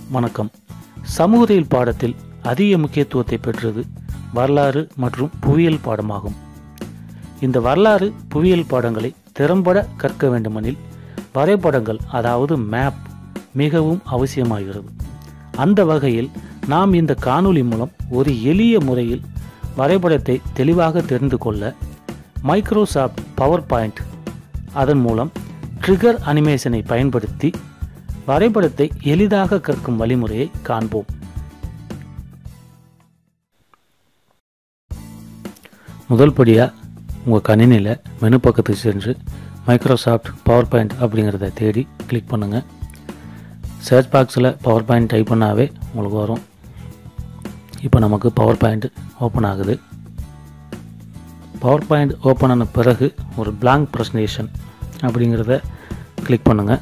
வணக்கம் சமூகவியல் பாடத்தில் அதிக முக்கியத்துவத்தை பெற்றது வரலாறு மற்றும் புவியியல் பாடமாகும் இந்த வரலாறு புவியியல் பாடங்களை திறம்பட கற்க வேண்டுமெனில் வரைபடங்கள் அதாவது மேப் மிகவும் அவசியமாகிறது அந்த வகையில் நாம் இந்த காணொளி மூலம் ஒரு எளிய முறையில் வரைபடத்தை தெளிவாக தெரிந்து கொள்ள மைக்ரோசாஃப்ட் பவர் பாயிண்ட் அதன் மூலம் ட்ரிகர் அனிமேஷனை பயன்படுத்தி வரைபடத்தை எளிதாக கற்கும் வழிமுறையை காண்போம் முதல் படியாக உங்கள் கணினியில் மெனு பக்கத்துக்கு சென்று மைக்ரோசாஃப்ட் பவர் பாயிண்ட் அப்படிங்கிறத தேடி கிளிக் பண்ணுங்கள் சர்ச் பாக்ஸில் பவர் பாயிண்ட் டைப் பண்ணாவே உங்களுக்கு வரும் இப்போ நமக்கு பவர் பாயிண்ட் ஓப்பன் ஆகுது பவர் பாயிண்ட் ஓப்பன் ஆன பிறகு ஒரு பிளாங்க் ப்ரெசன்டேஷன் அப்படிங்கிறத கிளிக் பண்ணுங்கள்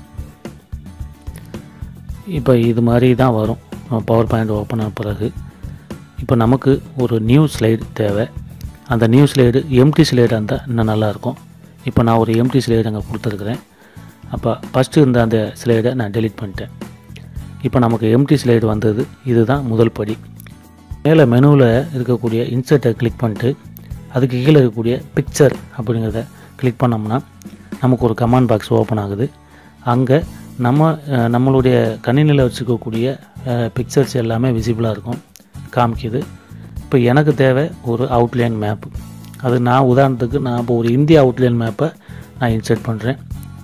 இப்போ இது மாதிரி தான் வரும் பவர் பாயிண்ட் ஓப்பன் ஆன பிறகு இப்போ நமக்கு ஒரு நியூ ஸ்லைடு தேவை அந்த நியூ ஸ்லைடு எம்டி ஸ்லைடாக இருந்தால் இன்னும் நல்லாயிருக்கும் இப்போ நான் ஒரு எம்டி ஸ்லைடு அங்கே கொடுத்துருக்குறேன் அப்போ ஃபஸ்ட்டு இருந்த அந்த ஸ்லைடை நான் டெலீட் பண்ணிட்டேன் இப்போ நமக்கு எம்டி ஸ்லைடு வந்தது இதுதான் முதல் படி மேலே மெனுவில் இருக்கக்கூடிய இன்சர்ட்டை கிளிக் பண்ணிட்டு அதுக்கு கீழே இருக்கக்கூடிய பிக்சர் அப்படிங்கிறத கிளிக் பண்ணோம்னா நமக்கு ஒரு கமாண்ட் பாக்ஸ் ஓப்பன் ஆகுது அங்கே நம்ம அஹ், நம்மளுடைய கணினியில் வச்சுக்கக்கூடிய பிக்சர்ஸ் எல்லாமே விசிபிளாக இருக்கும் காமிக்குது இப்போ எனக்கு தேவை ஒரு அவுட்லைன் மேப் அது நான் உதாரணத்துக்கு நான் இப்போ ஒரு இந்திய அவுட்லைன் மேப்பை நான் இன்சர்ட் பண்ணுறேன்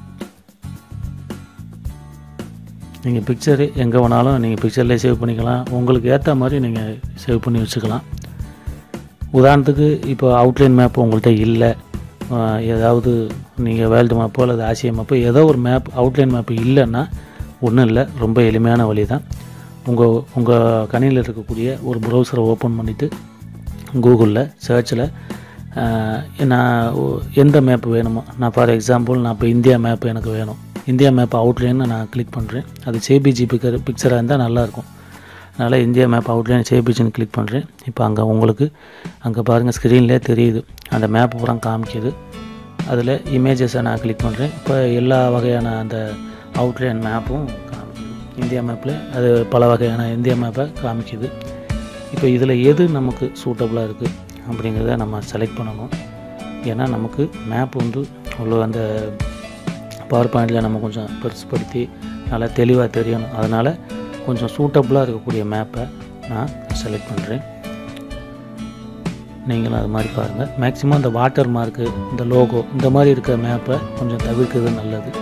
நீங்கள் பிக்சரு எங்கே வேணாலும் நீங்கள் பிக்சர்லேயே சேவ் பண்ணிக்கலாம் உங்களுக்கு ஏற்ற மாதிரி நீங்கள் சேவ் பண்ணி வச்சுக்கலாம் உதாரணத்துக்கு இப்போ அவுட்லைன் மேப் உங்கள்கிட்ட இல்லை ஆஹ் ஏதாவது நீங்கள் வேர்ல்டு மேப்போ அல்லது ஆசியா மேப்போ ஏதோ ஒரு மேப் அவுட்லைன் மேப் இல்லைன்னா ஒன்றும் இல்லை ரொம்ப எளிமையான வழி தான் உங்கள் உங்கள் கணினியில் இருக்கக்கூடிய ஒரு ப்ரௌசரை ஓப்பன் பண்ணிவிட்டு கூகுளில் சர்ச்சில் நான் ஒ- எந்த மேப் வேணுமோ நான் ஃபார் எக்ஸாம்பிள் நான் இப்போ இந்தியா மேப் எனக்கு வேணும் இந்தியா மேப் அவுட்லைன் நான் கிளிக் பண்ணுறேன் அது ஜேபிஜி பிக்கர் பிக்சராக இருந்தால் நல்லாயிருக்கும் அதனால் இந்தியா மேப் அவுட்லைன் ஜேபிஜின்னு கிளிக் பண்ணுறேன் இப்போ அங்கே உங்களுக்கு அங்கே பாருங்கள் ஸ்க்ரீன்லேயே தெரியுது அந்த மேப் பூரா காமிக்குது அதில் இமேஜஸை நான் கிளிக் பண்ணுறேன் இப்போ எல்லா வகையான அந்த அவுட்லைன் மேப்பும் காமிக்குது இந்தியா மேப்பில் அது பல வகையான இந்தியா மேப்பை காமிக்குது இப்போ இதில் எது நமக்கு சூட்டபுளாக இருக்குது அப்படிங்கிறத நம்ம செலக்ட் பண்ணணும் ஏன்னா நமக்கு மேப் வந்து உள்ள அந்த பவர் பாயிண்டில் நம்ம கொஞ்சம் பெருசுப்படுத்தி நல்லா தெளிவாக தெரியணும் அதனால் கொஞ்சம் சூட்டபுளாக இருக்கக்கூடிய மேப்பை நான் செலக்ட் பண்ணுறேன் நீங்களும் அது மாதிரி பாருங்கள் மேக்ஸிமம் இந்த வாட்டர் மார்க்கு இந்த லோகோ இந்த மாதிரி இருக்கிற மேப்பை கொஞ்சம் தவிர்க்கிறது நல்லது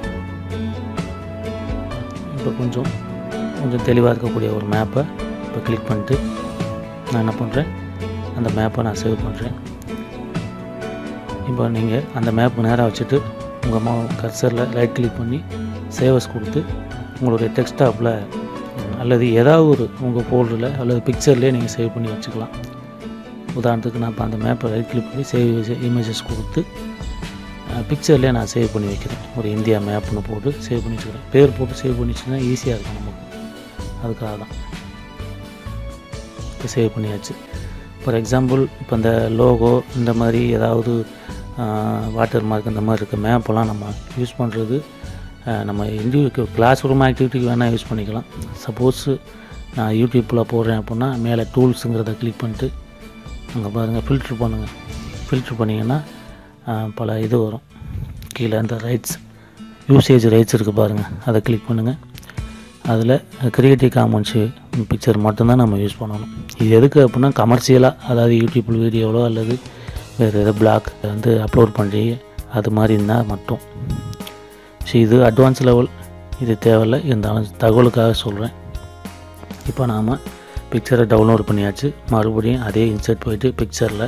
இப்போ கொஞ்சம் கொஞ்சம் தெளிவாக இருக்கக்கூடிய ஒரு மேப்பை இப்போ கிளிக் பண்ணிட்டு நான் என்ன பண்ணுறேன் அந்த மேப்பை நான் சேவ் பண்ணுறேன் இப்போ நீங்கள் அந்த மேப் நேராக வச்சுட்டு உங்கள் மா கர்சரில் ரைட் கிளிக் பண்ணி சேவஸ் கொடுத்து உங்களுடைய டெக்ஸ்டாப்பில் அல்லது ஏதாவது ஒரு உங்கள் ஃபோல்டரில் அல்லது பிக்சர்லேயே நீங்கள் சேவ் பண்ணி வச்சுக்கலாம் உதாரணத்துக்கு நான் இப்போ அந்த மேப்பை ரைட் கிளிக் பண்ணி சேவ் இமேஜஸ் கொடுத்து பிக்சர்லேயே நான் சேவ் பண்ணி வைக்கிறேன் ஒரு இந்தியா மேப்னு போட்டு சேவ் பண்ணி வச்சுக்கிறேன் பேர் போட்டு சேவ் பண்ணி வச்சுன்னா ஈஸியாக இருக்கும் நமக்கு அதுக்காக தான் இப்போ சேவ் பண்ணியாச்சு ஃபார் எக்ஸாம்பிள் இப்போ இந்த லோகோ இந்த மாதிரி ஏதாவது வாட்டர் மார்க் இந்த மாதிரி இருக்க மேப்பெல்லாம் நம்ம யூஸ் பண்ணுறது நம்ம இண்டி கிளாஸ் ரூம் ஆக்டிவிட்டிக்கு வேணால் யூஸ் பண்ணிக்கலாம் சப்போஸ் நான் யூடியூப்பில் போடுறேன் அப்படின்னா மேலே டூல்ஸுங்கிறத கிளிக் பண்ணிட்டு அங்கே பாருங்கள் ஃபில்ட்ரு பண்ணுங்கள் ஃபில்ட்ரு பண்ணிங்கன்னா ஆஹ், பல இது வரும் கீழே இந்த ரைட்ஸ் யூசேஜ் ரைட்ஸ் இருக்குது பாருங்கள் அதை கிளிக் பண்ணுங்கள் அதில் கிரியேட்டிவ் காமன்ஸு பிக்சர் மட்டும்தான் நம்ம யூஸ் பண்ணணும் இது எதுக்கு அப்படின்னா கமர்ஷியலாக அதாவது யூடியூப்பில் வீடியோவோ அல்லது வேறு ஏதோ பிளாக் வந்து அப்லோட் பண்ணி அது மாதிரி இருந்தால் மட்டும் ஸோ இது அட்வான்ஸ் லெவல் இது தேவையில்லை இருந்தாலும் தகவலுக்காக சொல்கிறேன் இப்போ நாம் பிக்சரை டவுன்லோட் பண்ணியாச்சு மறுபடியும் அதே இன்சர்ட் போயிட்டு பிக்சரில்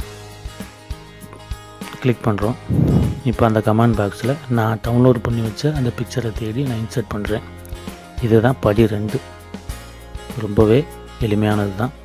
கிளிக் பண்ணுறோம் இப்போ அந்த கமெண்ட் பாக்ஸில் நான் டவுன்லோட் பண்ணி வச்ச அந்த பிக்சரை தேடி நான் இன்சர்ட் பண்ணுறேன் இதுதான் படி ரெண்டு ரொம்பவே எளிமையானது தான்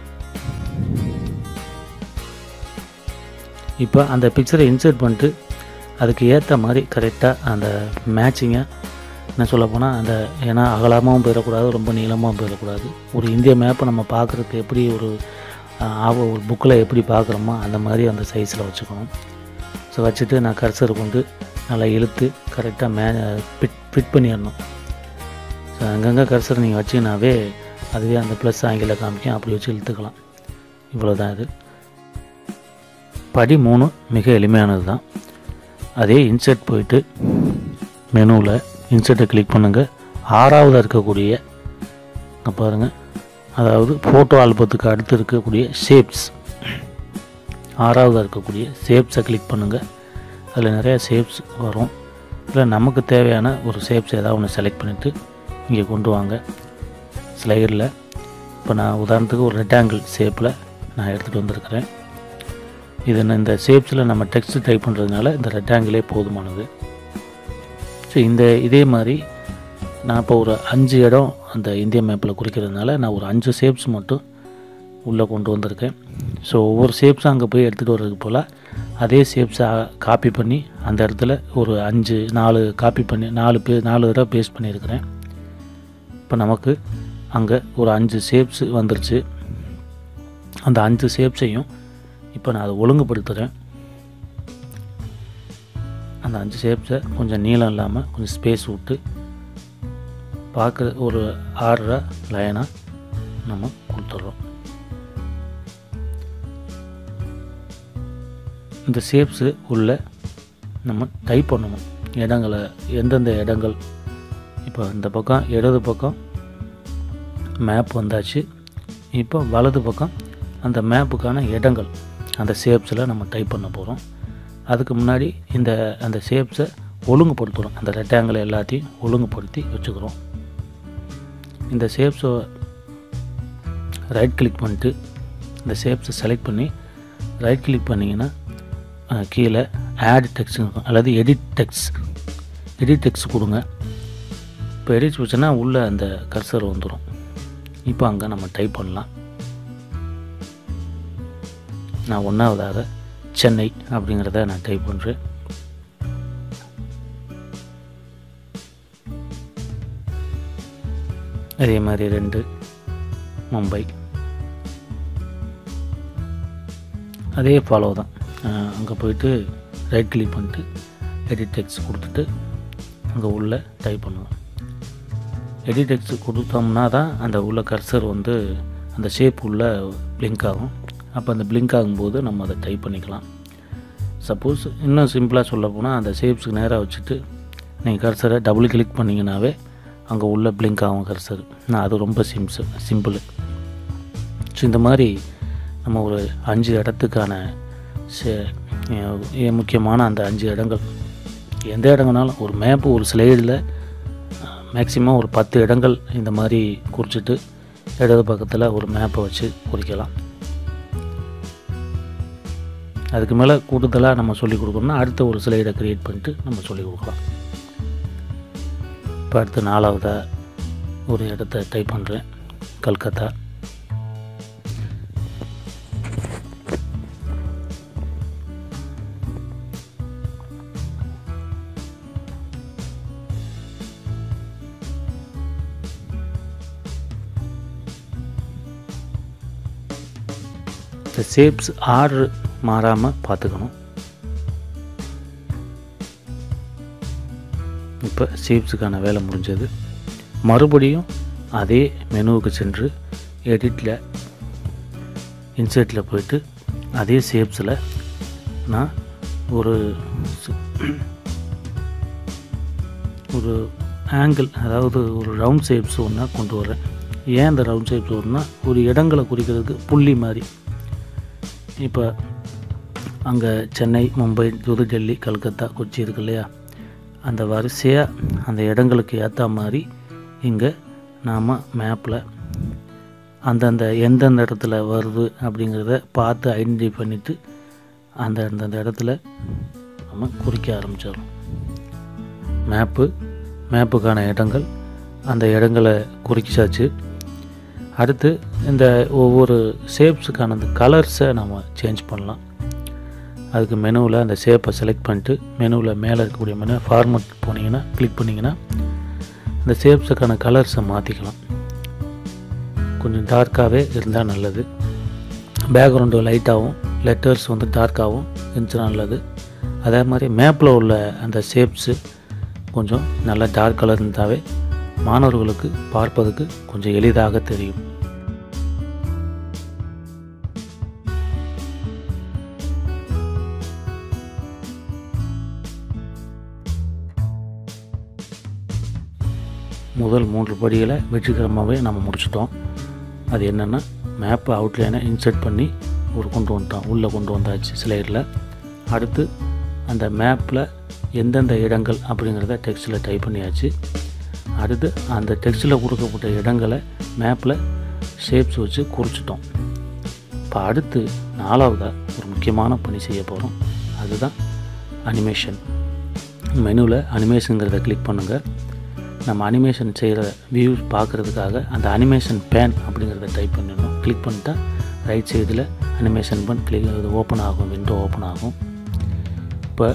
இப்போ அந்த பிக்சரை இன்சர்ட் பண்ணிட்டு அதுக்கு ஏற்ற மாதிரி கரெக்டாக அந்த மேட்சிங்கை என்ன சொல்ல போனால் அந்த ஏன்னா அகலமாகவும் போயிடக்கூடாது ரொம்ப நீளமாகவும் போயிடக்கூடாது ஒரு இந்திய மேப்பை நம்ம பார்க்குறதுக்கு எப்படி ஒரு ஆஹ், ஆவ ஒரு புக்கில் எப்படி பார்க்குறோமோ அந்த மாதிரி அந்த சைஸில் வச்சுக்கணும் ஸோ வச்சுட்டு நான் கர்சர் கொண்டு நல்லா இழுத்து கரெக்டாக மே ஃபிட் ஃபிட் பண்ணிடணும் ஸோ அங்கங்கே கர்சர் நீங்கள் வச்சிங்கனாவே அதுவே அந்த ப்ளஸ் ஆங்கில காமிக்கும் அப்படி வச்சு இழுத்துக்கலாம் இவ்வளோ தான் இது படி மூணு மிக எளிமையானது தான் அதே இன்செர்ட் போயிட்டு மெனுவில் இன்செர்ட்டை கிளிக் பண்ணுங்கள் ஆறாவதாக இருக்கக்கூடிய இங்க பாருங்கள் அதாவது ஃபோட்டோ ஆல்பத்துக்கு அடுத்து இருக்கக்கூடிய ஷேப்ஸ் ஆறாவதாக இருக்கக்கூடிய ஷேப்ஸை கிளிக் பண்ணுங்கள் அதில் நிறைய ஷேப்ஸ் வரும் இல்லை நமக்கு தேவையான ஒரு ஷேப்ஸ் ஏதாவது ஒன்று செலக்ட் பண்ணிவிட்டு இங்கே கொண்டு வாங்க ஸ்லைடில் இப்போ நான் உதாரணத்துக்கு ஒரு ரெக்டாங்கிள் ஷேப்பில் நான் எடுத்துகிட்டு வந்திருக்கிறேன் இது நான் இந்த ஷேப்ஸில் நம்ம டெக்ஸ்ட் டைப் பண்ணுறதுனால இந்த ரெக்டாங்கிளே போதுமானது ஸோ இந்த இதே மாதிரி நான் இப்போ ஒரு அஞ்சு இடம் அந்த இந்திய மேப்பில் குறிக்கிறதுனால நான் ஒரு அஞ்சு ஷேப்ஸ் மட்டும் உள்ளே கொண்டு வந்திருக்கேன் ஸோ ஒவ்வொரு ஷேப்ஸும் அங்கே போய் எடுத்துகிட்டு வர்றதுக்கு போல் அதே ஷேப்ஸை காப்பி பண்ணி அந்த இடத்துல ஒரு அஞ்சு நாலு காப்பி பண்ணி நாலு பே நாலு தடவை பேஸ்ட் பண்ணியிருக்கிறேன் இப்போ நமக்கு அங்கே ஒரு அஞ்சு ஷேப்ஸ் வந்துருச்சு அந்த அஞ்சு ஷேப்ஸையும் இப்போ நான் அதை ஒழுங்குபடுத்துகிறேன் அந்த அஞ்சு ஷேப்ஸை கொஞ்சம் நீளம் இல்லாமல் கொஞ்சம் ஸ்பேஸ் விட்டு பார்க்குற ஒரு ஆர்டராக லைனாக நம்ம கொடுத்துட்றோம் இந்த ஷேப்ஸு உள்ள நம்ம டைப் பண்ணணும் இடங்களை எந்தெந்த இடங்கள் இப்போ இந்த பக்கம் இடது பக்கம் மேப் வந்தாச்சு இப்போ வலது பக்கம் அந்த மேப்புக்கான இடங்கள் அந்த ஷேப்ஸில் நம்ம டைப் பண்ண போகிறோம் அதுக்கு முன்னாடி இந்த அந்த ஷேப்ஸை ஒழுங்குபடுத்துகிறோம் அந்த ரெக்டாங்கிள் எல்லாத்தையும் ஒழுங்குபடுத்தி வச்சுக்கிறோம் இந்த ஷேப்ஸை ரைட் கிளிக் பண்ணிட்டு இந்த ஷேப்ஸை செலக்ட் பண்ணி ரைட் கிளிக் பண்ணிங்கன்னா அஹ், கீழே ஆட் டெக்ஸ்ட் இருக்கும் அல்லது எடிட் டெக்ஸ்ட் எடிட் டெக்ஸ்ட் கொடுங்க இப்போ எடிட் வச்சுன்னா உள்ளே அந்த கர்சர் வந்துடும் இப்போ அங்கே நம்ம டைப் பண்ணலாம் நான் ஒன்றாவதாக சென்னை அப்படிங்கிறத நான் டைப் பண்ணுறேன் அதே மாதிரி ரெண்டு மும்பை அதே ஃபாலோ தான் அங்கே போயிட்டு ரைட் கிளிக் பண்ணிட்டு எடிட் டெக்ஸ்ட் கொடுத்துட்டு அங்கே உள்ள டைப் பண்ணுவோம் எடிட் டெக்ஸ்ட் கொடுத்தோம்னா தான் அந்த உள்ள கர்சர் வந்து அந்த ஷேப் உள்ள பிளிங்க் ஆகும் அப்போ அந்த பிளிங்க் ஆகும்போது நம்ம அதை டைப் பண்ணிக்கலாம் சப்போஸ் இன்னும் சிம்பிளாக சொல்ல போனால் அந்த ஷேப்ஸுக்கு நேராக வச்சுட்டு நீங்கள் கர்சரை டபுள் கிளிக் பண்ணிங்கனாவே அங்கே உள்ள பிளிங்க் ஆகும் கர்சர் நான் அது ரொம்ப சிம்ஸ் சிம்பிள் ஸோ இந்த மாதிரி நம்ம ஒரு அஞ்சு இடத்துக்கான சே- எ- முக்கியமான அந்த அஞ்சு இடங்கள் எந்த இடங்கள்னாலும் ஒரு மேப்பு ஒரு ஸ்லைடில் மேக்ஸிமம் ஒரு பத்து இடங்கள் இந்த மாதிரி குறிச்சிட்டு இடது பக்கத்தில் ஒரு மேப்பை வச்சு குறிக்கலாம் அதுக்கு மேலே கூடுதலாக நம்ம சொல்லிக் கொடுக்கணும்னா அடுத்த ஒரு ஸ்லைடை க்ரியேட் பண்ணிட்டு நம்ம சொல்லிக் கொடுக்கலாம் இப்போ அடுத்து நாலாவதாக ஒரு இடத்த டைப் பண்ணுறேன் கல்கத்தா இந்த ஷேப்ஸ் ஆர்டர் மாறாமல் பார்த்துக்கணும் இப்போ ஷேப்ஸுக்கான வேலை முடிஞ்சது மறுபடியும் அதே மெனுவுக்கு சென்று எடிட்டில் இன்சர்ட்டில் போயிட்டு அதே ஷேப்ஸில் நான் ஒரு சி- ஒரு ஆங்கிள் அதாவது ஒரு ரவுண்ட் ஷேப்ஸ் ஒன்றா கொண்டு வரேன் ஏன் இந்த ரவுண்ட் ஷேப்ஸ் வரும்னா ஒரு இடங்களை குறிக்கிறதுக்கு புள்ளி மாதிரி இப்போ அங்கே சென்னை மும்பை புதுடெல்லி கல்கத்தா கொச்சி இருக்கு இல்லையா அந்த வரிசையாக அந்த இடங்களுக்கு ஏற்ற மாதிரி இங்கே நாம் மேப்பில் அந்தந்த எந்தெந்த இடத்துல வருது அப்படிங்கிறத பார்த்து ஐடென்டிஃபை பண்ணிவிட்டு அந்த அந்தந்த இடத்துல நம்ம குறிக்க ஆரம்பிச்சிடறோம் மேப்பு மேப்புக்கான இடங்கள் அந்த இடங்களை குறிச்சாச்சு அடுத்து இந்த ஒவ்வொரு ஷேப்ஸுக்கான அந்த கலர்ஸை நம்ம சேஞ்ச் பண்ணலாம் அதுக்கு மெனுவில் அந்த ஷேப்பை செலக்ட் பண்ணிட்டு மெனுவில் மேலே இருக்கக்கூடிய மெனு ஃபார்மட் போனீங்கன்னா கிளிக் பண்ணிங்கன்னா அந்த ஷேப்ஸுக்கான கலர்ஸை மாற்றிக்கலாம் கொஞ்சம் டார்க்காகவே இருந்தால் நல்லது பேக்ரவுண்டு லைட்டாகவும் லெட்டர்ஸ் வந்து டார்க்காகவும் இருந்துச்சுன்னா நல்லது அதே மாதிரி மேப்பில் உள்ள அந்த ஷேப்ஸு கொஞ்சம் நல்லா டார்க் கலர் இருந்தாவே மாணவர்களுக்கு பார்ப்பதற்கு கொஞ்சம் எளிதாக தெரியும் முதல் மூன்று படிகளை வெற்றிகரமாகவே நம்ம முடிச்சிட்டோம் அது என்னென்னா மேப்பை அவுட்லைனை இன்சர்ட் பண்ணி ஒரு கொண்டு வந்துட்டோம் உள்ளே கொண்டு வந்தாச்சு ஸ்லைடில் அடுத்து அந்த மேப்பில் எந்தெந்த இடங்கள் அப்படிங்கிறத டெக்ஸ்ட்டில் டைப் பண்ணியாச்சு அடுத்து அந்த டெக்ஸ்ட்டில் கொடுக்கப்பட்ட இடங்களை மேப்பில் ஷேப்ஸ் வச்சு குறிச்சிட்டோம் இப்போ அடுத்து நாலாவதாக ஒரு முக்கியமான பணி செய்ய போகிறோம் அதுதான் அனிமேஷன் மெனுவில் அனிமேஷனுங்கிறத கிளிக் பண்ணுங்கள் நம்ம அனிமேஷன் செய்கிற வியூ பார்க்குறதுக்காக அந்த அனிமேஷன் பேன் அப்படிங்கிறத டைப் பண்ணிடணும் கிளிக் பண்ணிட்டா ரைட் சைடில் அனிமேஷன் பன் கிளிக் இது ஓப்பன் ஆகும் விண்டோ ஓப்பன் ஆகும் இப்போ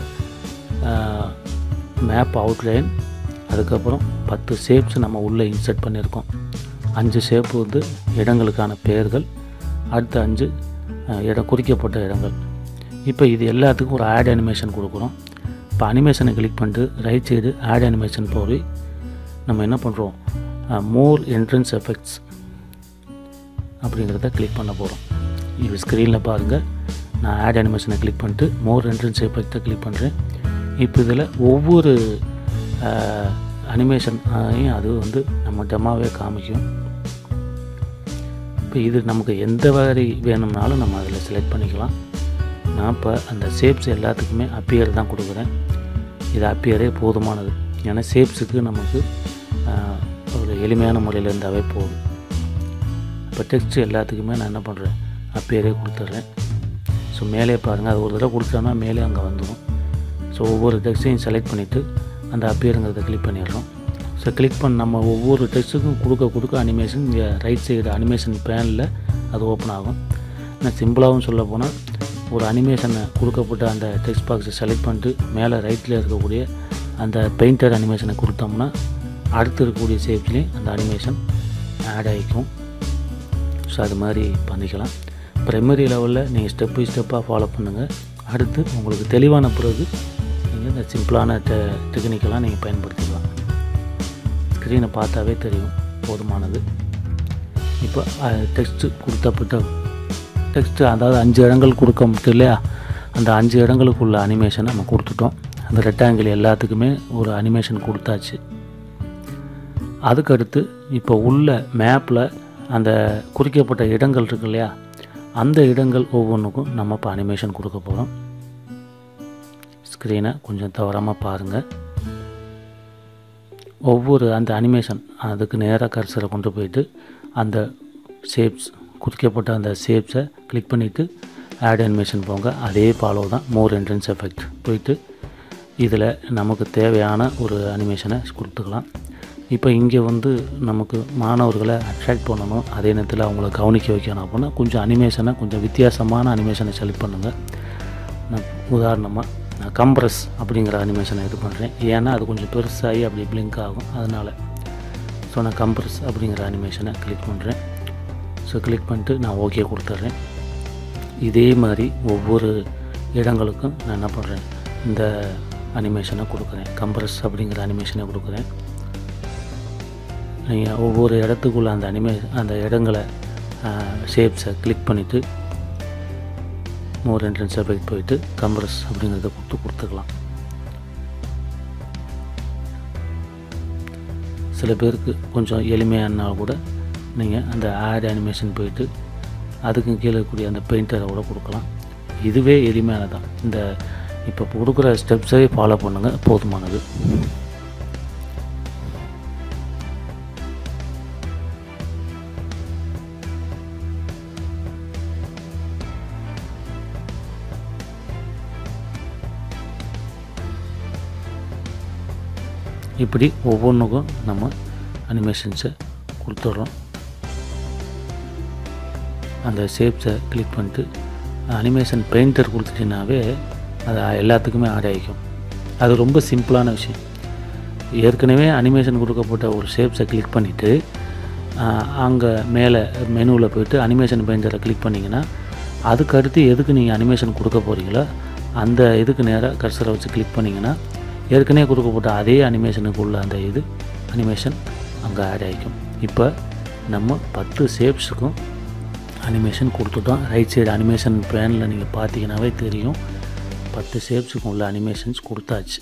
மேப் அவுட்லைன் அதுக்கப்புறம் பத்து ஷேப்ஸ் நம்ம உள்ளே இன்சர்ட் பண்ணியிருக்கோம் அஞ்சு ஷேப்பு வந்து இடங்களுக்கான பெயர்கள் அடுத்த அஞ்சு அஹ், இடம் குறிக்கப்பட்ட இடங்கள் இப்போ இது எல்லாத்துக்கும் ஒரு ஆட் அனிமேஷன் கொடுக்குறோம் இப்போ அனிமேஷனை கிளிக் பண்ணிட்டு ரைட் சைடு ஆட் அனிமேஷன் போய் நம்ம என்ன பண்ணுறோம் மோர் என்ட்ரன்ஸ் எஃபெக்ட்ஸ் அப்படிங்கிறத கிளிக் பண்ண போகிறோம் இது ஸ்க்ரீனில் பாருங்கள் நான் ஆட் அனிமேஷனை கிளிக் பண்ணிட்டு மோர் என்ட்ரன்ஸ் எஃபெக்டை கிளிக் பண்ணுறேன் இப்போ இதில் ஒவ்வொரு அனிமேஷன் அது வந்து நம்ம டெமாவே காமிக்கும் இப்போ இது நமக்கு எந்த மாதிரி வேணும்னாலும் நம்ம அதில் செலக்ட் பண்ணிக்கலாம் நான் இப்போ அந்த ஷேப்ஸ் எல்லாத்துக்குமே அப்பியர் தான் கொடுக்குறேன் இது அப்பியரே போதுமானது ஏன்னா ஷேப்ஸுக்கு நமக்கு ஆஹ், ஒரு எளிமையான முறையில் இருந்தாவே போதும் இப்போ டெக்ஸ்ட் எல்லாத்துக்குமே நான் என்ன பண்ணுறேன் அப்பியரே கொடுத்துட்றேன் ஸோ மேலே பாருங்கள் அது ஒரு தடவை கொடுத்தோன்னா மேலே அங்கே வந்துடும் ஸோ ஒவ்வொரு டெக்ஸ்ட்டையும் செலக்ட் பண்ணிவிட்டு அந்த அப்பியருங்கிறத கிளிக் பண்ணிடுறோம் ஸோ கிளிக் பண்ண நம்ம ஒவ்வொரு டெக்ஸ்ட்டுக்கும் கொடுக்க கொடுக்க அனிமேஷன் இங்கே ரைட் சைடு அனிமேஷன் பேனில் அது ஓப்பன் ஆகும் நான் சிம்பிளாகவும் சொல்ல போனால் ஒரு அனிமேஷனை கொடுக்கப்பட்ட அந்த டெக்ஸ்ட் பாக்ஸை செலக்ட் பண்ணிட்டு மேலே ரைட்டில் இருக்கக்கூடிய அந்த பெயிண்டர் அனிமேஷனை கொடுத்தோம்னா அடுத்து இருக்கக்கூடிய ஷேப்ஸ்லேயும் அந்த அனிமேஷன் ஆட் ஆகிக்கும் ஸோ அது மாதிரி பண்ணிக்கலாம் ப்ரைமரி லெவலில் நீங்கள் ஸ்டெப் பை ஸ்டெப்பாக ஃபாலோ பண்ணுங்கள் அடுத்து உங்களுக்கு தெளிவான பிறகு நீங்கள் இந்த சிம்பிளான டெ டெக்னிக்கெல்லாம் நீங்கள் பயன்படுத்திக்கலாம் ஸ்க்ரீனை பார்த்தாவே தெரியும் போதுமானது இப்போ டெக்ஸ்ட்டு கொடுத்தப்பட்ட டெக்ஸ்ட்டு அதாவது அஞ்சு இடங்கள் கொடுக்க மட்டும் இல்லையா அந்த அஞ்சு இடங்களுக்குள்ள அனிமேஷன் நம்ம கொடுத்துட்டோம் அந்த ரெக்டாங்கிள் எல்லாத்துக்குமே ஒரு அனிமேஷன் கொடுத்தாச்சு அதுக்கடுத்து இப்போ உள்ள மேப்பில் அந்த குறிக்கப்பட்ட இடங்கள் இருக்கு இல்லையா அந்த இடங்கள் ஒவ்வொன்றுக்கும் நம்ம இப்போ அனிமேஷன் கொடுக்க போகிறோம் ஸ்க்ரீனை கொஞ்சம் தவறாமல் பாருங்கள் ஒவ்வொரு அந்த அனிமேஷன் அதுக்கு நேராக கர்சரை கொண்டு போயிட்டு அந்த ஷேப்ஸ் குறிக்கப்பட்ட அந்த ஷேப்ஸை கிளிக் பண்ணிவிட்டு ஆட் அனிமேஷன் போங்க அதே ஃபாலோ தான் மோர் என்ட்ரன்ஸ் எஃபெக்ட் போயிட்டு இதில் நமக்கு தேவையான ஒரு அனிமேஷனை கொடுத்துக்கலாம் இப்போ இங்கே வந்து நமக்கு மாணவர்களை அட்ராக்ட் பண்ணணும் அதே நேரத்தில் அவங்கள கவனிக்க வைக்கணும் அப்படின்னா கொஞ்சம் அனிமேஷனை கொஞ்சம் வித்தியாசமான அனிமேஷனை செலக்ட் பண்ணுங்கள் நான் உதாரணமாக நான் கம்ப்ரஸ் அப்படிங்கிற அனிமேஷனை இது பண்ணுறேன் ஏன்னா அது கொஞ்சம் பெருசாகி அப்படி பிளிங்க் ஆகும் அதனால் ஸோ நான் கம்ப்ரஸ் அப்படிங்கிற அனிமேஷனை கிளிக் பண்ணுறேன் ஸோ கிளிக் பண்ணிட்டு நான் ஓகே கொடுத்துட்றேன் இதே மாதிரி ஒவ்வொரு இடங்களுக்கும் நான் என்ன பண்ணுறேன் இந்த அனிமேஷனை கொடுக்குறேன் கம்ப்ரஸ் அப்படிங்கிற அனிமேஷனை கொடுக்குறேன் நீங்கள் ஒவ்வொரு இடத்துக்குள்ள அந்த அனிமே அந்த இடங்களை ஷேப்ஸை கிளிக் பண்ணிவிட்டு மோர் என்ட்ரன்ஸ் எஃபெக்ட் போயிட்டு கம்ப்ரஸ் அப்படிங்கிறத கொடுத்து கொடுத்துக்கலாம் சில பேருக்கு கொஞ்சம் எளிமையானா கூட நீங்கள் அந்த ஆட் அனிமேஷன் போயிட்டு அதுக்கும் கீழே இருக்கக்கூடிய அந்த பெயிண்டரை கூட கொடுக்கலாம் இதுவே எளிமையானதான் இந்த இப்போ கொடுக்குற ஸ்டெப்ஸை ஃபாலோ பண்ணுங்கள் போதுமானது இப்படி ஒவ்வொன்றுக்கும் நம்ம அனிமேஷன்ஸை கொடுத்துட்றோம் அந்த ஷேப்ஸை கிளிக் பண்ணிட்டு அனிமேஷன் பெயிண்டர் கொடுத்துட்டீங்கன்னாவே அது எல்லாத்துக்குமே ஆட் ஆகிக்கும் அது ரொம்ப சிம்பிளான விஷயம் ஏற்கனவே அனிமேஷன் கொடுக்கப்பட்ட ஒரு ஷேப்ஸை கிளிக் பண்ணிவிட்டு அங்கே மேலே மெனுவில் போயிட்டு அனிமேஷன் பெயிண்டரை கிளிக் பண்ணிங்கன்னா அதுக்கு அடுத்து எதுக்கு நீங்கள் அனிமேஷன் கொடுக்க போகிறீங்களோ அந்த இதுக்கு நேராக கர்சரை வச்சு கிளிக் பண்ணிங்கன்னா ஏற்கனவே கொடுக்கப்பட்ட அதே அனிமேஷனுக்கு உள்ள அந்த இது அனிமேஷன் அங்கே ஆட் ஆகிக்கும் இப்போ நம்ம பத்து ஷேப்ஸுக்கும் அனிமேஷன் கொடுத்துட்டோம் ரைட் சைடு அனிமேஷன் பேனில் நீங்கள் பார்த்தீங்கன்னாவே தெரியும் பத்து ஷேப்ஸுக்கும் உள்ள அனிமேஷன்ஸ் கொடுத்தாச்சு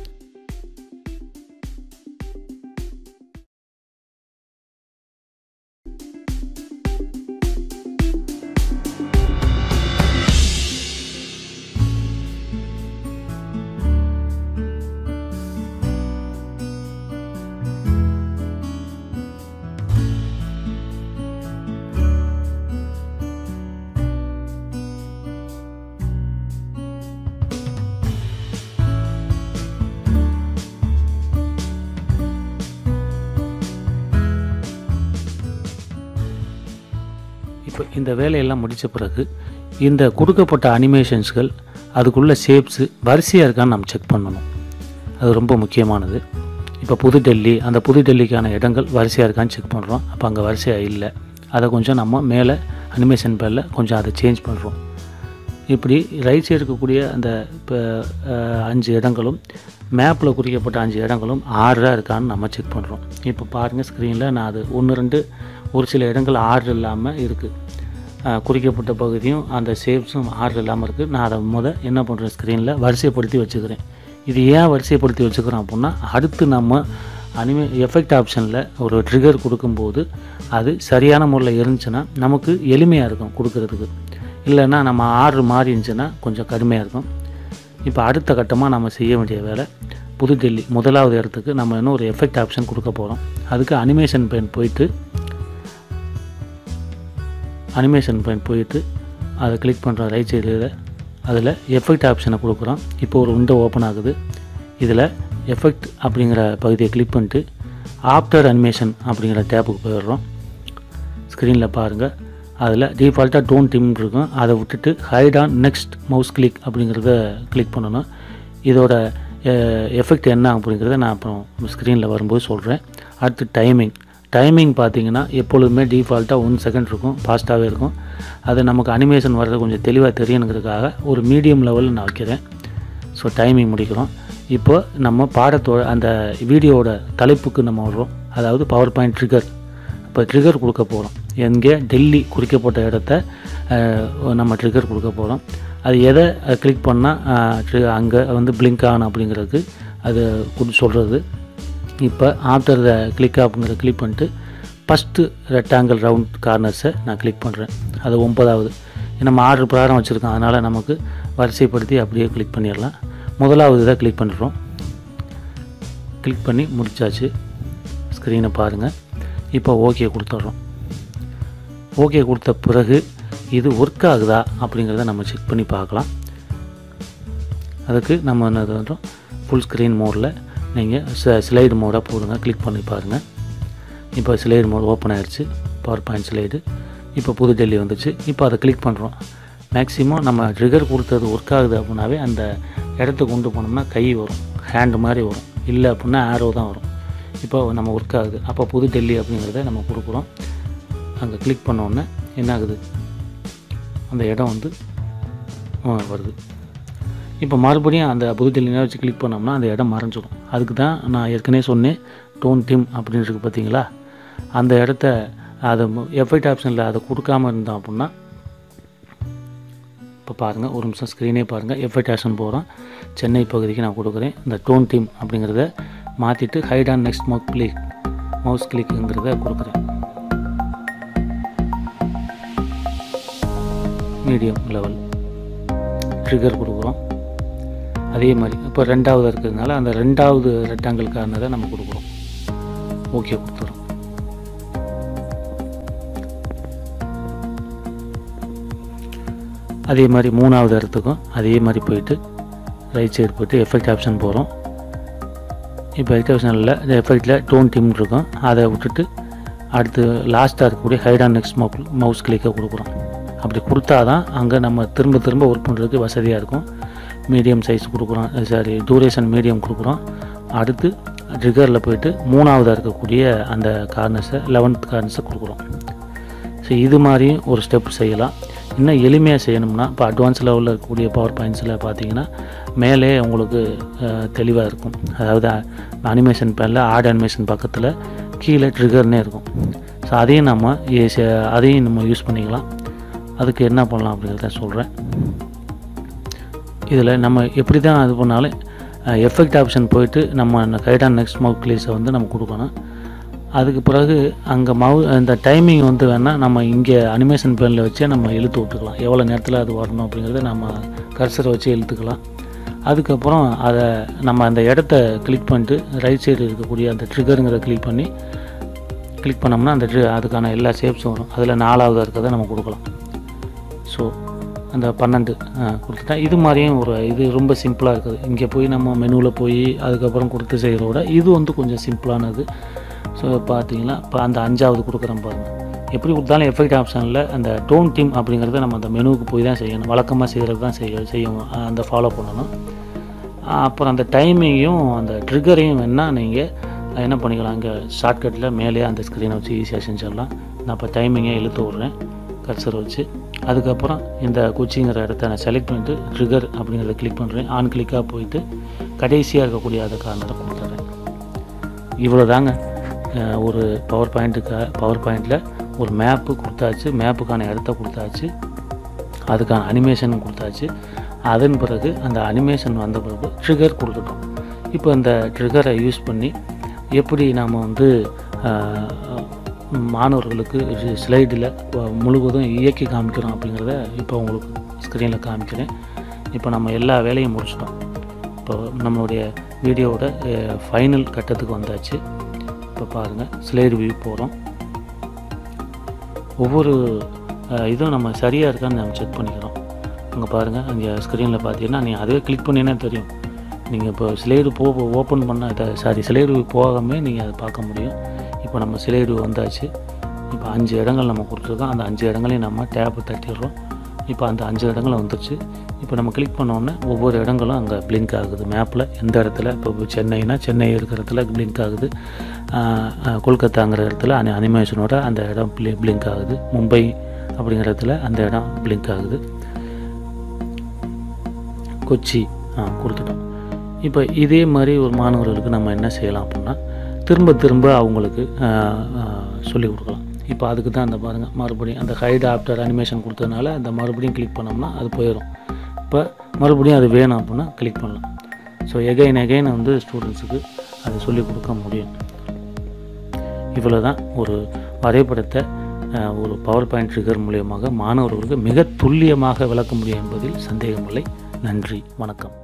இப்போ இந்த வேலையெல்லாம் முடித்த பிறகு இந்த கொடுக்கப்பட்ட அனிமேஷன்ஸ்கள் அதுக்குள்ள ஷேப்ஸு வரிசையாக இருக்கான்னு நம்ம செக் பண்ணணும் அது ரொம்ப முக்கியமானது இப்போ புது டெல்லி அந்த புது டெல்லிக்கான இடங்கள் வரிசையாக இருக்கான்னு செக் பண்ணுறோம் அப்போ அங்கே வரிசையாக இல்லை அதை கொஞ்சம் நம்ம மேலே அனிமேஷன் பேரில் கொஞ்சம் அதை சேஞ்ச் பண்ணுறோம் இப்படி ரைட் சைடு இருக்கக்கூடிய அந்த இப்போ அஞ்சு இடங்களும் மேப்பில் குறிக்கப்பட்ட அஞ்சு இடங்களும் ஆர்டராக இருக்கான்னு நம்ம செக் பண்ணுறோம் இப்போ பாருங்கள் ஸ்க்ரீனில் நான் அது ஒன்று ரெண்டு ஒரு சில இடங்கள் ஆர்டர் இல்லாமல் இருக்குது குறிக்கப்பட்ட பகுதியும் அந்த ஷேப்ஸும் ஆர்டர் இல்லாமல் இருக்குது நான் அதை முத என்ன பண்ணுறேன் ஸ்க்ரீனில் வரிசைப்படுத்தி வச்சுக்கிறேன் இது ஏன் வரிசைப்படுத்தி வச்சுக்கிறோம் அப்படின்னா அடுத்து நம்ம அனிமே எஃபெக்ட் ஆப்ஷனில் ஒரு ட்ரிகர் கொடுக்கும்போது அது சரியான முறையில் இருந்துச்சுன்னா நமக்கு எளிமையாக இருக்கும் கொடுக்கறதுக்கு இல்லைன்னா நம்ம ஆர்டர் மாறி இருந்துச்சுன்னா கொஞ்சம் கடுமையாக இருக்கும் இப்போ அடுத்த கட்டமாக நம்ம செய்ய வேண்டிய வேலை புதுடெல்லி முதலாவது இடத்துக்கு நம்ம இன்னும் ஒரு எஃபெக்ட் ஆப்ஷன் கொடுக்க போகிறோம் அதுக்கு அனிமேஷன் பெயின் போயிட்டு அனிமேஷன் பெயின் போயிட்டு அதை கிளிக் பண்ணுறோம் ரைட் சைடில் அதில் எஃபெக்ட் ஆப்ஷனை கொடுக்குறோம் இப்போ ஒரு விண்டோ ஓப்பன் ஆகுது இதில் எஃபெக்ட் அப்படிங்கிற பகுதியை கிளிக் பண்ணிட்டு ஆஃப்டர் அனிமேஷன் அப்படிங்கிற டேப்புக்கு போயிடுறோம் ஸ்க்ரீனில் பாருங்கள் அதில் டிஃபால்ட்டாக டோன் டிம் இருக்கும் அதை விட்டுட்டு hide on next mouse click அப்படிங்கிறத கிளிக் பண்ணணும் இதோட எஃபெக்ட் என்ன அப்படிங்கிறத நான் அப்புறம் ஸ்க்ரீனில் வரும்போது சொல்கிறேன் அடுத்து டைமிங் டைமிங் பார்த்தீங்கன்னா எப்பொழுதுமே டிஃபால்ட்டாக ஒன் செகண்ட் இருக்கும் ஃபாஸ்ட்டாகவே இருக்கும் அது நமக்கு அனிமேஷன் வர்றது கொஞ்சம் தெளிவாக தெரியணுங்கிறதுக்காக ஒரு மீடியம் லெவலில் நான் வைக்கிறேன் ஸோ டைமிங் முடிக்கிறோம் இப்போ நம்ம பாடத்தோட அந்த வீடியோவோட தலைப்புக்கு நம்ம வர்றோம் அதாவது பவர் பாயிண்ட் ட்ரிகர் இப்போ ட்ரிகர் கொடுக்க போகிறோம் எங்கே டெல்லி குறிக்கப்பட்ட இடத்த அஹ், நம்ம ட்ரிகர் கொடுக்க போகிறோம் அது எதை கிளிக் பண்ணால் அங்கே வந்து பிளிங்க் ஆன் அப்படிங்கிறதுக்கு அது கொடு சொல்கிறது இப்போ ஆஃப்டர் த கிளிக் அப்படிங்கிற கிளிக் பண்ணிட்டு ஃபஸ்ட்டு ரெக்டாங்கிள் ரவுண்ட் கார்னர்ஸை நான் கிளிக் பண்ணுறேன் அது ஒன்பதாவது நம்ம ஆர்டர் பிரகாரம் வச்சுருக்கோம் அதனால் நமக்கு வரிசைப்படுத்தி அப்படியே கிளிக் பண்ணிடலாம் முதலாவது இதை கிளிக் பண்ணுறோம் கிளிக் பண்ணி முடிச்சாச்சு ஸ்க்ரீனை பாருங்கள் இப்போ ஓகே கொடுத்துட்றோம் ஓகே கொடுத்த பிறகு இது ஒர்க் ஆகுதா அப்படிங்கிறத நம்ம செக் பண்ணி பார்க்கலாம் அதுக்கு நம்ம என்ன பண்ணுறோம் ஃபுல் ஸ்க்ரீன் மோடில் நீங்கள் ஸ்லைடு மோடாக போடுங்க கிளிக் பண்ணி பாருங்கள் இப்போ ஸ்லைடு மோட் ஓப்பன் ஆயிடுச்சு பவர் பாயிண்ட் ஸ்லைடு இப்போ புது டெல்லி வந்துச்சு இப்போ அதை கிளிக் பண்ணுறோம் மேக்ஸிமம் நம்ம ட்ரிகர் கொடுத்தது ஒர்க் ஆகுது அப்படின்னாவே அந்த இடத்துக்கு கொண்டு போனோம்னா கை வரும் ஹேண்டு மாதிரி வரும் இல்லை அப்படின்னா ஆரோ தான் வரும் இப்போ நம்ம ஒர்க் ஆகுது அப்போ புது டெல்லி அப்படிங்கிறத நம்ம கொடுக்குறோம் அங்கே கிளிக் பண்ண உடனே என்ன ஆகுது அந்த இடம் வந்து ஆ, வருது இப்போ மறுபடியும் அந்த புது டெல்லினா வச்சு கிளிக் பண்ணோம்னா அந்த இடம் மறைஞ்சிடும் அதுக்கு தான் நான் ஏற்கனவே சொன்னேன் டோன் டிம் அப்படின்னு இருக்கு பார்த்தீங்களா அந்த இடத்த அதை எஃபெக்ட் ஆப்ஷனில் அதை கொடுக்காம இருந்தோம் அப்படின்னா இப்போ பாருங்கள் ஒரு நிமிஷம் ஸ்க்ரீனே பாருங்கள் எஃபெக்ட் ஆப்ஷன் போகிறோம் சென்னை பகுதிக்கு நான் கொடுக்குறேன் இந்த டோன் டீம் அப்படிங்கிறத மாற்றிட்டு hide on next mouse click mouse கிளிக்குங்கிறத கொடுக்குறேன் மீடியம் லெவல் ட்ரிகர் கொடுக்குறோம் அதே மாதிரி இப்போ ரெண்டாவது இருக்கிறதுனால அந்த ரெண்டாவது ரெக்டாங்கிள் கார்னரை நம்ம கொடுக்குறோம் ஓகே கொடுத்துறோம் அதே மாதிரி மூணாவது இடத்துக்கும் அதே மாதிரி போயிட்டு ரைட் சைடு போயிட்டு எஃபெக்ட் ஆப்ஷன் போகிறோம் இப்போ எஃபெக்ட் ஆப்ஷனில் எஃபெக்டில் டோன் டிம் இருக்கும் அதை விட்டுட்டு அடுத்து லாஸ்ட்டாக இருக்கக்கூடிய ஹைட் ஆன் நெக்ஸ்ட் மவுஸ் கிளிக்கை கொடுக்குறோம் அப்படி கொடுத்தா தான் அங்கே நம்ம திரும்ப திரும்ப ஒர்க் பண்ணுறதுக்கு வசதியாக இருக்கும் மீடியம் சைஸ் கொடுக்குறோம் சாரி டூரேஷன் மீடியம் கொடுக்குறோம் அடுத்து ட்ரிகரில் போயிட்டு மூணாவதாக இருக்கக்கூடிய அந்த கார்னர்ஸை லெவன்த் கார்னர்ஸை கொடுக்குறோம் ஸோ இது மாதிரியும் ஒரு ஸ்டெப் செய்யலாம் இன்னும் எளிமையாக செய்யணும்னா இப்போ அட்வான்ஸ் லெவலில் இருக்கக்கூடிய பவர் பாயிண்ட்ஸில் பார்த்தீங்கன்னா மேலே உங்களுக்கு தெளிவாக இருக்கும் அதாவது அனிமேஷன் பேனில் ஆட் அனிமேஷன் பக்கத்தில் கீழே ட்ரிகர்னே இருக்கும் ஸோ அதையும் நம்ம ஈஸி- அதையும் நம்ம யூஸ் பண்ணிக்கலாம் அதுக்கு என்ன பண்ணலாம் அப்படிங்கிறத சொல்கிறேன் இதில் நம்ம எப்படி தான் இது பண்ணாலும் எஃபெக்ட் ஆப்ஷன் போயிட்டு நம்ம அந்த கைடான் நெக்ஸ்ட் மவுத் கிளீஸை வந்து நம்ம கொடுக்கணும் அதுக்கு பிறகு அங்கே மவு இந்த டைமிங் வந்து வேணால் நம்ம இங்கே அனிமேஷன் பேனில் வச்சே நம்ம இழுத்து விட்டுக்கலாம் எவ்வளோ நேரத்தில் அது வரணும் அப்படிங்கிறத நம்ம கர்சரை வச்சு இழுத்துக்கலாம் அதுக்கப்புறம் அதை நம்ம அந்த இடத்த கிளிக் பண்ணிட்டு ரைட் சைடு இருக்கக்கூடிய அந்த ட்ரிகருங்கிறத கிளிக் பண்ணி கிளிக் பண்ணோம்னா அந்த tri- அதுக்கான எல்லா ஷேப்ஸும் வரும் அதில் நாலாவது இருக்கிறத நம்ம கொடுக்கலாம் ஸோ அந்த பன்னெண்டு ஆ, கொடுத்துட்டா இது மாதிரியும் ஒரு இது ரொம்ப சிம்பிளாக இருக்குது இங்கே போய் நம்ம மெனுவில் போய் அதுக்கப்புறம் கொடுத்து செய்கிறத விட இது வந்து கொஞ்சம் சிம்பிளானது ஸோ பார்த்தீங்கன்னா இப்போ அந்த அஞ்சாவது கொடுக்குறோம் பாருங்கள் எப்படி கொடுத்தாலும் எஃபெக்ட் ஆப்ஷனில் அந்த டோன் டீம் அப்படிங்கிறத நம்ம அந்த மெனுவுக்கு போய் தான் செய்யணும் வழக்கமாக செய்கிறது தான் செய்ய செய்யணும் அந்த ஃபாலோ பண்ணணும் அப்புறம் அந்த டைமிங்கையும் அந்த ட்ரிகரையும் வேணால் நீங்கள் என்ன பண்ணிக்கலாம் இங்கே ஷார்ட்கட்டில் மேலேயே அந்த ஸ்க்ரீனை வச்சு ஈஸியாக செஞ்சிடலாம் நான் இப்போ டைமிங்கை இழுத்து விட்றேன் கர்சர் வச்சு அதுக்கப்புறம் இந்த குச்சிங்கிற இடத்த நான் செலக்ட் பண்ணிட்டு ட்ரிகர் அப்படிங்கிறத கிளிக் பண்ணுறேன் ஆன் கிளிக்காக போயிட்டு கடைசியாக இருக்கக்கூடிய அதை கார்னரை கொடுத்துட்றேன் இவ்வளோ தாங்க அஹ், ஒரு பவர் பாயிண்ட்டுக்கு பவர் பாயிண்டில் ஒரு மேப்பு கொடுத்தாச்சு மேப்புக்கான இடத்த கொடுத்தாச்சு அதுக்கான அனிமேஷன் கொடுத்தாச்சு அதன் பிறகு அந்த அனிமேஷன் வந்த பிறகு ட்ரிகர் கொடுத்துட்டோம் இப்போ அந்த ட்ரிகரை யூஸ் பண்ணி எப்படி நாம் வந்து அஹ், மாணவர்களுக்கு ஸ்லைடில் முழுவதும் இயக்கி காமிக்கிறோம் அப்படிங்கிறத இப்போ உங்களுக்கு ஸ்க்ரீனில் காமிக்கிறேன் இப்போ நம்ம எல்லா வேலையும் முடிச்சிட்டோம் இப்போ நம்மளுடைய வீடியோவோட ஃபைனல் கட்டத்துக்கு வந்தாச்சு இப்போ பாருங்கள் ஸ்லைடு வியூ போகிறோம் ஒவ்வொரு அஹ், இதுவும் நம்ம சரியாக இருக்கான்னு நம்ம செக் பண்ணிக்கிறோம் அங்கே பாருங்கள் அங்கே ஸ்க்ரீனில் பார்த்தீங்கன்னா நீங்கள் அதுவே கிளிக் பண்ணினா தெரியும் நீங்கள் இப்போ ஸ்லைடு போ ஓப்பன் பண்ண சாரி ஸ்லைடு போகாமல் நீங்கள் அதை பார்க்க முடியும் இப்போ நம்ம ஸ்லைடு வந்தாச்சு இப்போ அஞ்சு இடங்கள் நம்ம கொடுத்துருக்கோம் அந்த அஞ்சு இடங்களையும் நம்ம டேப்பு தட்டிடுறோம் இப்போ அந்த அஞ்சு இடங்களும் வந்துருச்சு இப்போ நம்ம கிளிக் பண்ணோன்னே ஒவ்வொரு இடங்களும் அங்கே பிளிங்க் ஆகுது மேப்பில் எந்த இடத்துல இப்போ சென்னைனா சென்னை இருக்கிற இடத்துல பிளிங்க் ஆகுது ஆஹ், ஆஹ், கொல்கத்தாங்கிற இடத்துல அந்த அனிமேஷனோட அந்த இடம் பிளிங்க் ஆகுது மும்பை அப்படிங்கிற இடத்துல அந்த இடம் பிளிங்க் ஆகுது கொச்சி ஆ கொடுத்துட்டோம் இப்போ இதே மாதிரி ஒரு மாணவர்களுக்கு நம்ம என்ன செய்யலாம் அப்படின்னா திரும்ப திரும்ப அவங்களுக்கு சொல்லி கொடுக்கலாம் இப்போ அதுக்கு தான் அந்த பாருங்கள் மறுபடியும் அந்த ஹைட் ஆஃப்டர் அனிமேஷன் கொடுத்ததுனால அந்த மறுபடியும் கிளிக் பண்ணோம்னா அது போயிடும் இப்போ மறுபடியும் அது வேணும் அப்படின்னா கிளிக் பண்ணலாம் ஸோ எகைன் எகைன் வந்து ஸ்டூடெண்ட்ஸுக்கு அதை சொல்லிக் கொடுக்க முடியும் இவ்வளோ தான் ஒரு வரைபடத்தை அஹ், ஒரு பவர் பாயிண்ட் ட்ரிகர் மூலியமாக மாணவர்களுக்கு மிக துல்லியமாக விளக்க முடியும் என்பதில் சந்தேகமில்லை நன்றி வணக்கம்